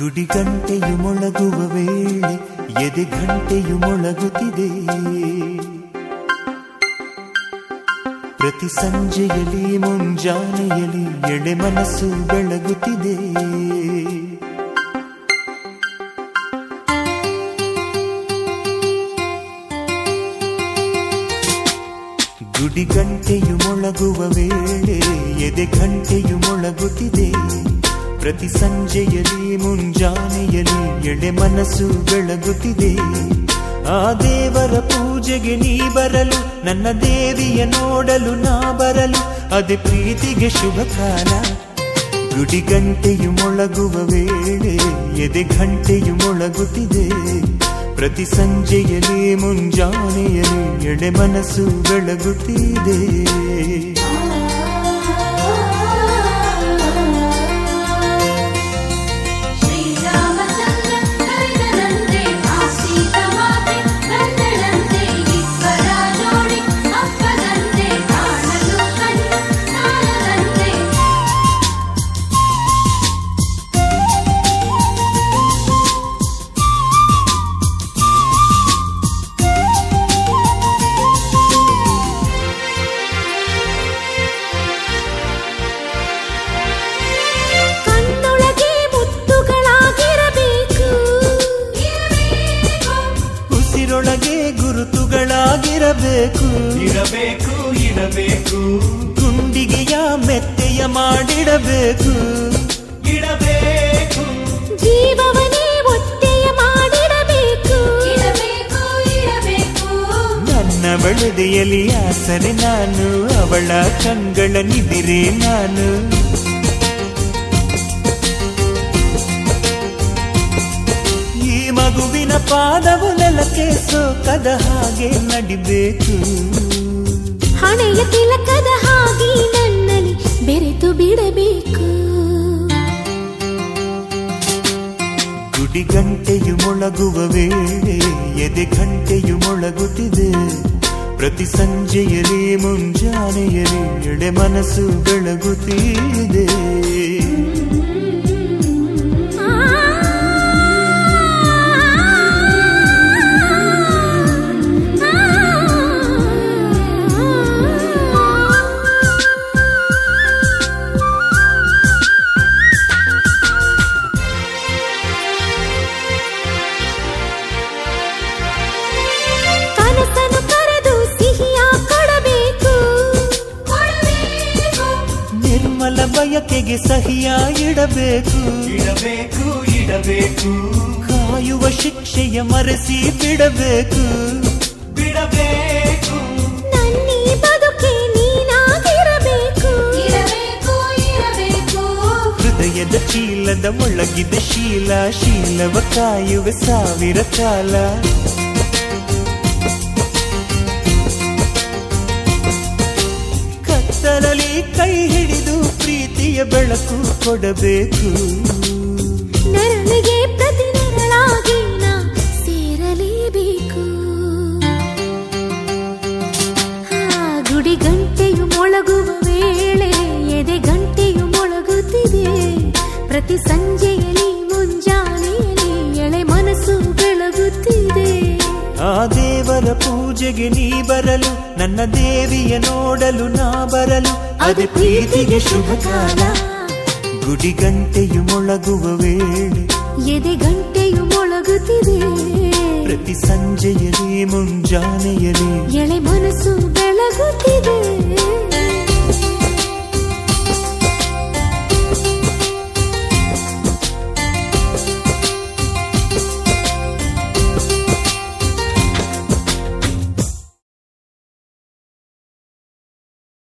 ಗುಡಿ ಗಂಟೆಯು ಮೊಳಗುವ ವೇಳೆ ಎದೆ ಗಂಟೆಯು ಮೊಳಗುತ್ತಿದೆ ಪ್ರತಿ ಸಂಜೆಯಲ್ಲಿ ಮುಂಜಾನೆಯಲ್ಲಿ ಎಳೆ ಮನಸ್ಸು ಬೆಳಗುತ್ತಿದೆ ಗುಡಿ ಗಂಟೆಯು ಮೊಳಗುವ ವೇಳೆ ಎದೆ ಗಂಟೆಯು ಮೊಳಗುತ್ತಿದೆ ಪ್ರತಿ ಸಂಜೆಯಲ್ಲಿ ಮುಂಜಾನೆಯಲ್ಲಿ ಎಳೆ ಮನಸ್ಸು ಬೆಳಗುತ್ತಿದೆ ಆ ದೇವರ ಪೂಜೆಗೆ ನೀ ಬರಲು ನನ್ನ ದೇವಿಯ ನೋಡಲು ನಾ ಬರಲು ಅದೇ ಪ್ರೀತಿಗೆ ಶುಭ ಕಾಲ ಗುಡಿ ಗಂಟೆಯು ಮೊಳಗುವ ವೇಳೆ ಎದೆ ಗಂಟೆಯು ಮೊಳಗುತ್ತಿದೆ ಪ್ರತಿ ಸಂಜೆಯಲ್ಲಿ ಮುಂಜಾನೆಯಲ್ಲಿ ಎಡೆ ಮನಸ್ಸು ಬೆಳಗುತ್ತಿದೆ ಶ್ರೀರಾಮಚಂದ್ರ ಕರೆದನಂತೆ ಆ ಸೀತಮಾತೆ ಕಂದಳಂತೆ ಇಬ್ಬರ ಜೋಡಿ ಅಪ್ಪದಂತೆ ಕಾಣಲು ಕಣ್ಣು ಸಾಲದಂತೆ ಕಣ್ಣೊಳಗೆ ಮುತ್ತುಗಳಾಗಿರಬೇಕು ಉಸಿರೊಳಗೆ ಗುರುತುಗಳಾಗಿರಬೇಕು ಇರಬೇಕು ಇರಬೇಕು ಗುಂಡಿಗೆಯ ಮೆತ್ತೆಯ ಮಾಡಿಡಬೇಕು ಇಡಬೇಕು ಜೀವವನೇ ಒತ್ತೆಯ ಮಾಡಿಡಬೇಕು ಇಡಬೇಕು ಇಡಬೇಕು ನನ್ನ ಬಳೆದೆಯಲ್ಲಿ ಆಸರೆ ನಾನು ಅವಳ ಕಂಗಳ ನಿದಿರೆ ನಾನು ಈ ಮಗುವಿನ ಪಾದವು ನೆಲಕ್ಕೆ ಸೋಕದ ಹಾಗೆ ನಡಿಬೇಕು ಹಣೆಯ ತಿಲಕದ ಹಾಗೆ ನನ್ನಲ್ಲಿ ಬೆರೆತು ಬಿಡಬೇಕು ಗುಡಿ ಗಂಟೆಯು ಮೊಳಗುವ ವೇಳೆ ಎದೆ ಗಂಟೆಯು ಮೊಳಗುತ್ತಿದೆ ಪ್ರತಿ ಸಂಜೆಯಲ್ಲಿ ಮುಂಜಾನೆಯಲ್ಲಿ ಎಡೆ ಮನಸ್ಸು ಬೆಳಗುತ್ತಿದೆ ಕನಸನ್ನು ಕರೆದು ಸಿಹಿಯ ಕೊಡಬೇಕು ನಿರ್ಮಲ ಬಯಕೆಗೆ ಸಹಿಯ ಇಡಬೇಕು ಇಡಬೇಕು ಇಡಬೇಕು ಕಾಯುವ ಶಿಕ್ಷೆಯ ಮರೆಸಿ ಬಿಡಬೇಕು ಬಿಡಬೇಕು ನನ್ನೀ ಬದುಕೆ ನೀನಾಗಿರಬೇಕು ಇರಬೇಕು ಇರಬೇಕು ಹೃದಯದ ಚೀಲದ ಒಳಗಿದ ಶೀಲ ಶೀಲವ ಕಾಯುವ ಸಾವಿರ ಕಾಲ ಕತ್ತಲಲ್ಲಿ ಕೈ ಹಿಡಿದು ಪ್ರೀತಿಯ ಬೆಳಕು ಕೊಡಬೇಕು ನೆರಳಿಗೆ ಪ್ರತಿ ನೆರಳಾಗಿ ನಾ ಸೇರಲೇಬೇಕು ಆ ಗುಡಿ ಗಂಟೆಯು ಮೊಳಗುವ ವೇಳೆ ಎದೆ ಗಂಟೆಯು ಮೊಳಗುತ್ತಿದೆ ಪ್ರತಿ ಸಂಜೆಯಲ್ಲಿ ಮುಂಜಾನೆಯಲ್ಲಿ ಎಳೆ ಮನಸ್ಸು ಬೆಳಗುತ್ತಿದೆ ಆ ದೇವರ ಪೂಜೆಗೆ ನೀ ಬರಲು ನನ್ನ ದೇವಿಯ ನೋಡಲು ನಾ ಬರಲು ಅದೇ ಪ್ರೀತಿಗೆ ಶುಭ ಕಾಲ ಗುಡಿ ಗಂಟೆಯು ಮೊಳಗುವ ವೇಳೆ ಎದೆ ಗಂಟೆಯು ಮೊಳಗುತ್ತಿದೆ ಪ್ರತಿ ಸಂಜೆಯಲ್ಲಿ ಮುಂಜಾನೆಯಲ್ಲಿ ಎಳೆ ಮನಸ್ಸು ಬೆಳಗುತ್ತಿದೆ